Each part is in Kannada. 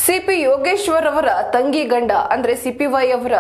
ಸಿಪಿ ಯೋಗೇಶ್ವರ್ ಅವರ ತಂಗಿ ಗಂಡ ಅಂದ್ರೆ ಸಿಪಿವೈ ಅವರ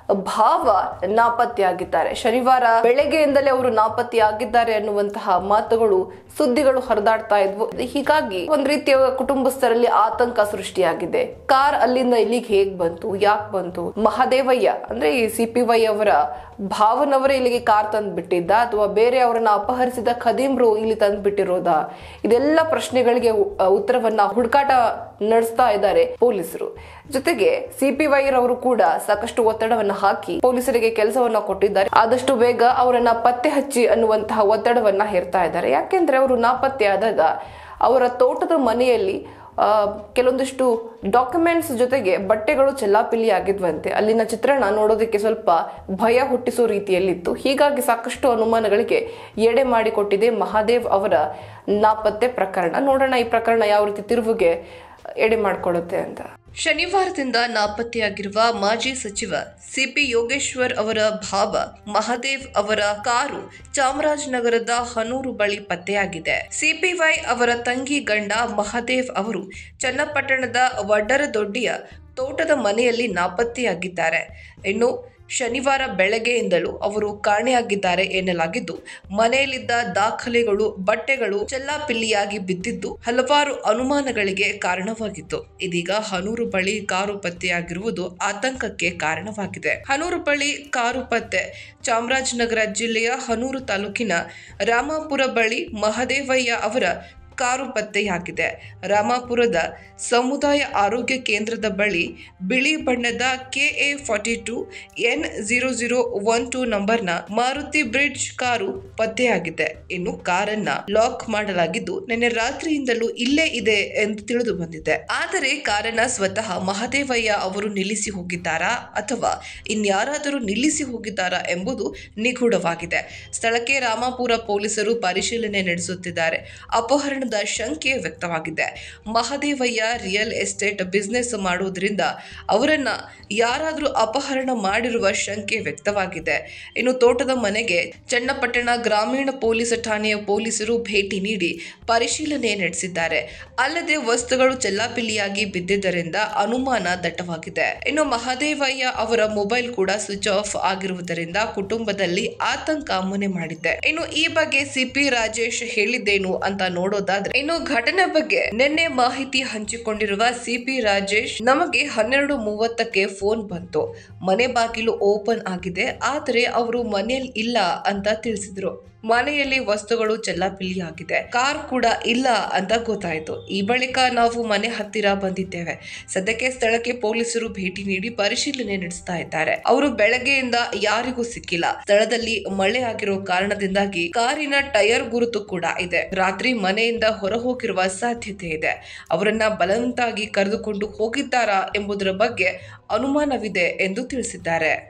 ಭಾವ ನಾಪತ್ತೆಯಾಗಿದ್ದಾರೆ ಶನಿವಾರ ಬೆಳಗ್ಗೆಯಿಂದಲೇ ಅವರು ನಾಪತ್ತೆಯಾಗಿದ್ದಾರೆ ಅನ್ನುವಂತಹ ಮಾತುಗಳು ಸುದ್ದಿಗಳು ಹರಿದಾಡ್ತಾ ಇದ್ವು ಹೀಗಾಗಿ ಒಂದ್ ರೀತಿಯ ಕುಟುಂಬಸ್ಥರಲ್ಲಿ ಆತಂಕ ಸೃಷ್ಟಿಯಾಗಿದೆ ಕಾರ್ ಅಲ್ಲಿಂದ ಇಲ್ಲಿಗೆ ಹೇಗ್ ಬಂತು ಯಾಕೆ ಬಂತು ಮಹಾದೇವಯ್ಯ ಅಂದ್ರೆ ಈ ಸಿಪಿವೈ ಅವರ ಭಾವನವರೇ ಇಲ್ಲಿಗೆ ಕಾರ್ ತಂದು ಬಿಟ್ಟಿದ್ದ ಅಥವಾ ಬೇರೆ ಅವರನ್ನ ಅಪಹರಿಸಿದ ಖದೀಮ್ರು ಇಲ್ಲಿ ತಂದು ಬಿಟ್ಟಿರೋದಾ ಇದೆಲ್ಲ ಪ್ರಶ್ನೆಗಳಿಗೆ ಉ- ಉತ್ತರವನ್ನ ಹುಡುಕಾಟ ನಡೆಸ್ತಾ ಇದ್ದಾರೆ ಪೊಲೀಸರು ಜೊತೆಗೆ ಸಿಪಿವೈ ರವರು ಕೂಡ ಸಾಕಷ್ಟು ಒತ್ತಡವನ್ನ ಹಾಕಿ ಪೊಲೀಸರಿಗೆ ಕೆಲಸವನ್ನ ಕೊಟ್ಟಿದ್ದಾರೆ ಆದಷ್ಟು ಬೇಗ ಅವರನ್ನ ಪತ್ತೆ ಹಚ್ಚಿ ಅನ್ನುವಂತಹ ಒತ್ತಡವನ್ನ ಹೇರ್ತಾ ಇದ್ದಾರೆ ಯಾಕೆಂದ್ರೆ ಅವರು ನಾಪತ್ತೆ ಆದಾಗ ಅವರ ತೋಟದ ಮನೆಯಲ್ಲಿ ಆ, ಕೆಲವೊಂದಿಷ್ಟು ಡಾಕ್ಯುಮೆಂಟ್ಸ್ ಜೊತೆಗೆ ಬಟ್ಟೆಗಳು ಚೆಲ್ಲಾಪಿಲ್ಲಿ ಆಗಿದ್ವಂತೆ ಅಲ್ಲಿನ ಚಿತ್ರಣ ನೋಡೋದಕ್ಕೆ ಸ್ವಲ್ಪ ಭಯ ಹುಟ್ಟಿಸೋ ರೀತಿಯಲ್ಲಿತ್ತು ಹೀಗಾಗಿ ಸಾಕಷ್ಟು ಅನುಮಾನಗಳಿಗೆ ಎಡೆ ಮಾಡಿಕೊಟ್ಟಿದೆ ಮಹಾದೇವ್ ಅವರ ನಾಪತ್ತೆ ಪ್ರಕರಣ ನೋಡೋಣ ಈ ಪ್ರಕರಣ ಯಾವ ರೀತಿ ತಿರುವಿಗೆ ಎಡೆ ಮಾಡಿಕೊಡುತ್ತೆ ಅಂತ ಶನಿವಾರದಿಂದ ನಾಪತ್ತೆಯಾಗಿರುವ ಮಾಜಿ ಸಚಿವ ಸಿಪಿ ಯೋಗೇಶ್ವರ್ ಅವರ ಭಾವ ಮಹಾದೇವ್ ಅವರ ಕಾರು ಚಾಮರಾಜನಗರದ ಹನೂರು ಬಳಿ ಪತ್ತೆಯಾಗಿದೆ ಸಿಪಿವೈ ಅವರ ತಂಗಿ ಗಂಡ ಮಹಾದೇವ್ ಅವರು ಚನ್ನಪಟ್ಟಣದ ವಡ್ಡರದೊಡ್ಡಿಯ ತೋಟದ ಮನೆಯಲ್ಲಿ ನಾಪತ್ತೆಯಾಗಿದ್ದಾರೆ ಇನ್ನು ಶನಿವಾರ ಬೆಳಗ್ಗೆಯಿಂದಲೂ ಅವರು ಕಾಣೆಯಾಗಿದ್ದಾರೆ ಎನ್ನಲಾಗಿದ್ದು ಮನೆಯಲ್ಲಿದ್ದ ದಾಖಲೆಗಳು ಬಟ್ಟೆಗಳು ಚೆಲ್ಲಾಪಿಲ್ಲಿಯಾಗಿ ಬಿದ್ದಿದ್ದು ಹಲವಾರು ಅನುಮಾನಗಳಿಗೆ ಕಾರಣವಾಗಿತ್ತು ಇದೀಗ ಹನೂರು ಬಳಿ ಕಾರು ಪತ್ತೆಯಾಗಿರುವುದು ಆತಂಕಕ್ಕೆ ಕಾರಣವಾಗಿದೆ ಹನೂರು ಬಳಿ ಕಾರು ಪತ್ತೆ ಚಾಮರಾಜನಗರ ಜಿಲ್ಲೆಯ ಹನೂರು ತಾಲೂಕಿನ ರಾಮಾಪುರ ಬಳಿ ಮಹದೇವಯ್ಯ ಅವರ ಕಾರು ಪತ್ತೆಯಾಗಿದೆ ರಾಮಾಪುರದ ಸಮುದಾಯ ಆರೋಗ್ಯ ಕೇಂದ್ರದ ಬಳಿ ಬಿಳಿ ಬಣ್ಣದ KA forty two N zero zero one two ನಂಬರ್ನ ಮಾರುತಿ ಬ್ರಿಡ್ಜ್ ಕಾರು ಪತ್ತೆಯಾಗಿದೆ ಇನ್ನು ಕಾರನ್ನ ಲಾಕ್ ಮಾಡಲಾಗಿದ್ದು ನಿನ್ನೆ ರಾತ್ರಿಯಿಂದಲೂ ಇಲ್ಲೇ ಇದೆ ಎಂದು ತಿಳಿದು ಬಂದಿದೆ ಆದರೆ ಕಾರನ್ನ ಸ್ವತಃ ಮಹದೇವಯ್ಯ ಅವರು ನಿಲ್ಲಿಸಿ ಹೋಗಿದ್ದಾರಾ ಅಥವಾ ಇನ್ಯಾರಾದರೂ ನಿಲ್ಲಿಸಿ ಹೋಗಿದ್ದಾರಾ ಎಂಬುದು ನಿಗೂಢವಾಗಿದೆ ಸ್ಥಳಕ್ಕೆ ರಾಮಾಪುರ ಪೊಲೀಸರು ಪರಿಶೀಲನೆ ನಡೆಸುತ್ತಿದ್ದಾರೆ ಅಪಹರಣದ ಶಂಕೆ ವ್ಯಕ್ತವಾಗಿದೆ ಮಹದೇವಯ್ಯ ರಿಯಲ್ ಎಸ್ಟೇಟ್ ಬಿಸ್ನೆಸ್ ಮಾಡುವುದರಿಂದ ಅವರನ್ನ ಯಾರಾದರೂ ಅಪಹರಣ ಮಾಡಿರುವ ಶಂಕೆ ವ್ಯಕ್ತವಾಗಿದೆ ಇನ್ನು ತೋಟದ ಮನೆಗೆ ಚನ್ನಪಟ್ಟಣ ಗ್ರಾಮೀಣ ಪೊಲೀಸ್ ಠಾಣೆಯ ಪೊಲೀಸರು ಭೇಟಿ ನೀಡಿ ಪರಿಶೀಲನೆ ನಡೆಸಿದ್ದಾರೆ ಅಲ್ಲದೆ ವಸ್ತುಗಳು ಚೆಲ್ಲಾಪಿಲ್ಲಿಯಾಗಿ ಬಿದ್ದಿದ್ದರಿಂದ ಅನುಮಾನ ದಟ್ಟವಾಗಿದೆ ಇನ್ನು ಮಹದೇವಯ್ಯ ಅವರ ಮೊಬೈಲ್ ಕೂಡ ಸ್ವಿಚ್ ಆಫ್ ಆಗಿರುವುದರಿಂದ ಕುಟುಂಬದಲ್ಲಿ ಆತಂಕ ಮನೆ ಮಾಡಿದೆ ಇನ್ನು ಈ ಬಗ್ಗೆ ಸಿಪಿ ರಾಜೇಶ್ ಹೇಳಿದ್ದೇನು ಅಂತ ನೋಡೋದಾದ್ರೆ ಇನ್ನು ಘಟನೆ ಬಗ್ಗೆ ನಿನ್ನೆ ಮಾಹಿತಿ ಹಂಚಿಕೊಂಡಿರುವ ಸಿಪಿ ರಾಜೇಶ್ ನಮಗೆ ಹನ್ನೆರಡು ಮೂವತ್ತಕ್ಕೆ ಫೋನ್ ಬಂತು ಮನೆ ಬಾಗಿಲು ಓಪನ್ ಆಗಿದೆ ಆದರೆ ಅವರು ಮನೆಯಲ್ಲಿ ಇಲ್ಲ ಅಂತ ತಿಳಿಸಿದ್ರು ಮನೆಯಲ್ಲಿ ವಸ್ತುಗಳು ಚೆಲ್ಲಾಪಿಲ್ಲಿ ಆಗಿದೆ ಕಾರ್ ಕೂಡ ಇಲ್ಲ ಅಂತ ಗೊತ್ತಾಯ್ತು ಈ ಬಳಿಕ ನಾವು ಮನೆ ಹತ್ತಿರ ಬಂದಿದ್ದೇವೆ ಸದ್ಯಕ್ಕೆ ಸ್ಥಳಕ್ಕೆ ಪೊಲೀಸರು ಭೇಟಿ ನೀಡಿ ಪರಿಶೀಲನೆ ನಡೆಸ್ತಾ ಇದ್ದಾರೆ ಅವರು ಬೆಳಗ್ಗೆಯಿಂದ ಯಾರಿಗೂ ಸಿಕ್ಕಿಲ್ಲ ಸ್ಥಳದಲ್ಲಿ ಮಳೆ ಆಗಿರೋ ಕಾರಣದಿಂದಾಗಿ ಕಾರಿನ ಟೈರ್ ಗುರುತು ಕೂಡ ಇದೆ ರಾತ್ರಿ ಮನೆಯಿಂದ ಹೊರ ಹೋಗಿರುವ ಸಾಧ್ಯತೆ ಇದೆ ಅವರನ್ನ ಬಲವಂತಾಗಿ ಕರೆದುಕೊಂಡು ಹೋಗಿದ್ದಾರಾ ಎಂಬುದರ ಬಗ್ಗೆ ಅನುಮಾನವಿದೆ ಎಂದು ತಿಳಿಸಿದ್ದಾರೆ